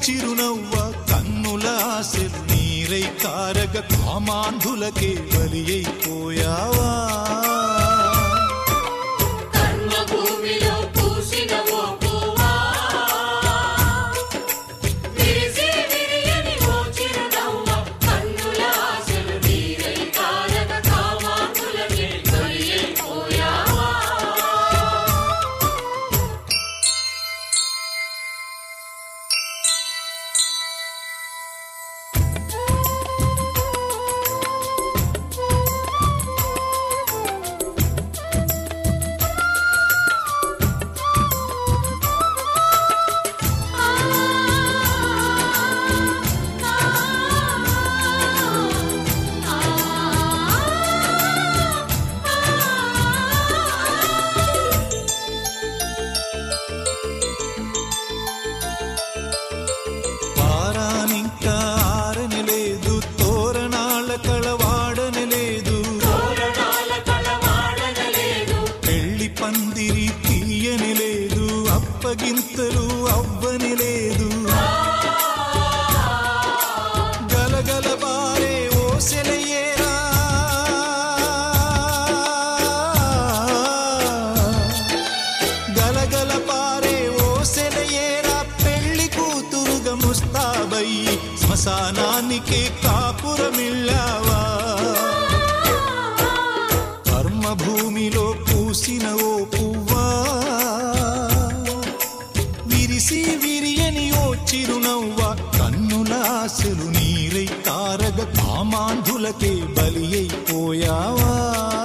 చిరునవ్వ కన్నుల ఆశలు నీరై కారగ కామాంధులకే బలి అయిపోయావా కర్మభూమిలో పూసిన ఓ పువ్వా విరిసి విరియని ఓ చిరునవ్వ కన్నుల ఆశలు నీరై కారక కామాంధులకే బలి అయిపోయావా వారానింకా ఆరని లేదు తోరణాల కళవాడని లేదు తోరణాల కలవాడనలేదు పెళ్లి పందిరి తీయని లేదు అప్పగింతలు అవ్వని లేదు గలగల బారే ఓసెలయ్యేరా గలగల పారే ఓసెలయ్యేరా పెళ్లి కూతురుగా ముస్తాబయ్యి శ్మశానానికి కాపురమిల్లావా కర్మభూమిలో పూసిన ఓ పువ్వా విరిసి విరియని ఓ చిరునవ్వ కన్నుల ఆశలు నీరై కారగ కామాంధులకే బలి అయిపోయావా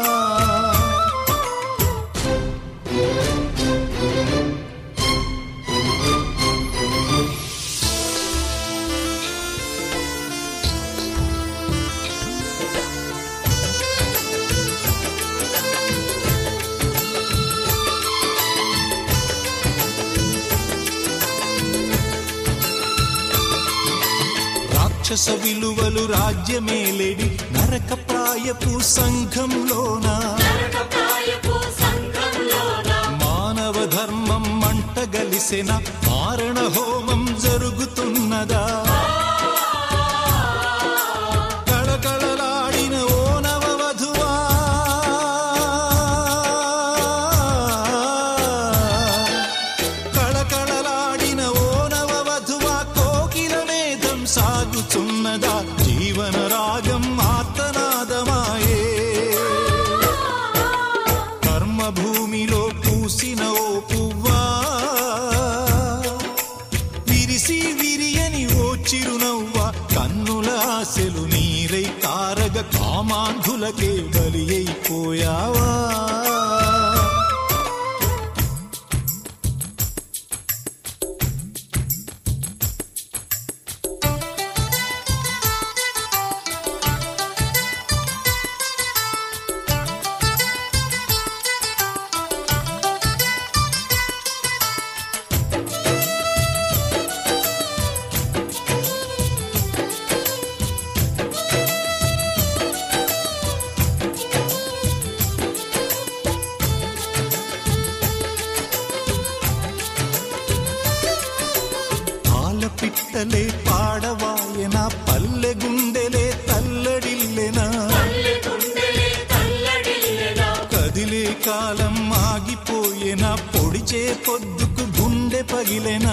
రాక్షస విలువలు రాజ్యమేలేడి నరక ప్రాయపు సంఘంలోనా నరకప్రాయపు సంఘంలోన మానవ ధర్మం మంటగలిసిన మారణ హోమం జరుగుతున్నదా కళకళలాడిన ఓ నవవధువా కళకళలాడిన ఓ నవవధువా కోకిల వేదం సాగుతున్నదా జీవన రాగం ఆర్తనాదమాయే కర్మభూమిలో పూసిన ఓ పువ్వా విరిసి విరియని ఓ చిరునవ్వ కన్నుల ఆశలు నీరై కారగ కామాంధులకే బలి అయిపోయావా పాల పిట్టలే పాడవాయన పల్లె గుండెలే తల్లడిల్లెనా తల్లి గుండెలే తల్లడిల్లెనా కదిలే కాలం ఆగిపోయేన పొడిచే పొద్దుకు గుండె పగిలెనా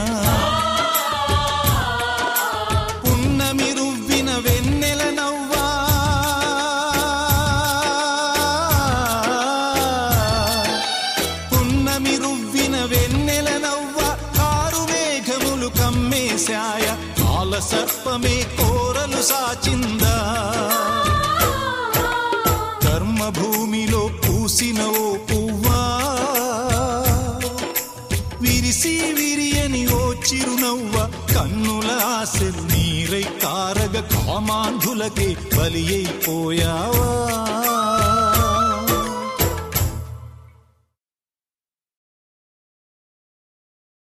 పున్నమి రువ్విన వెన్నెల నవ్వా పున్నమి రువ్విన వెన్నెల నవ్వ కారు మేఘములు కమ్మేశాయ కాల సర్పమే కోరలు సాచిందా కర్మభూమిలో పూసిన ఓ పువ్వా విరిసి విరియని ఓ చిరునవ్వ కన్నుల ఆశలు నీరై కారగ కామాంధులకే బలి అయిపోయావా